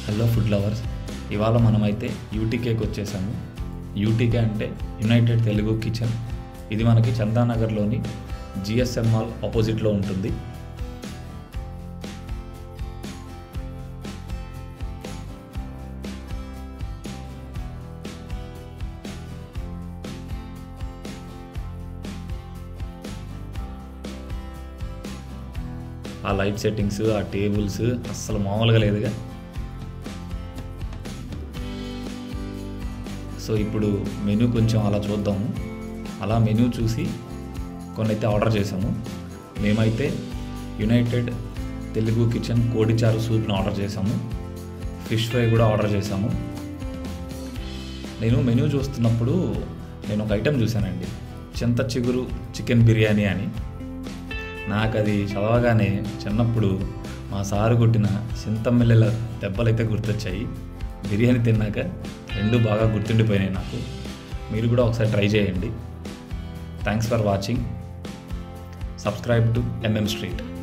hello food lovers ఇవాళ మనమైతే యూటీకేకి వచ్చేసాము యూటీకే అంటే యునైటెడ్ తెలుగు కిచెన్ ఇది మనకి చందానగర్లోని జిఎస్ఎం మాల్ ఆపోజిట్లో ఉంటుంది ఆ లైట్ సెట్టింగ్స్ ఆ టేబుల్స్ అస్సలు మామూలుగా లేదుగా సో ఇప్పుడు మెనూ కొంచెం అలా చూద్దాము అలా మెనూ చూసి కొన్ని అయితే ఆర్డర్ చేసాము మేమైతే యునైటెడ్ తెలుగు కిచెన్ కోడిచారు సూప్ని ఆర్డర్ చేసాము ఫిష్ ఫ్రై కూడా ఆర్డర్ చేసాము నేను మెనూ చూస్తున్నప్పుడు నేను ఒక ఐటెం చూశానండి చింత చిగురు చికెన్ బిర్యానీ అని నాకు అది చదవగానే చిన్నప్పుడు మా సారు కొట్టిన చింతమిల్లెల దెబ్బలైతే గుర్తొచ్చాయి బిర్యానీ తిన్నాక రెండు బాగా గుర్తుండిపోయినాయి నాకు మీరు కూడా ఒకసారి ట్రై చేయండి thanks for watching subscribe to MM street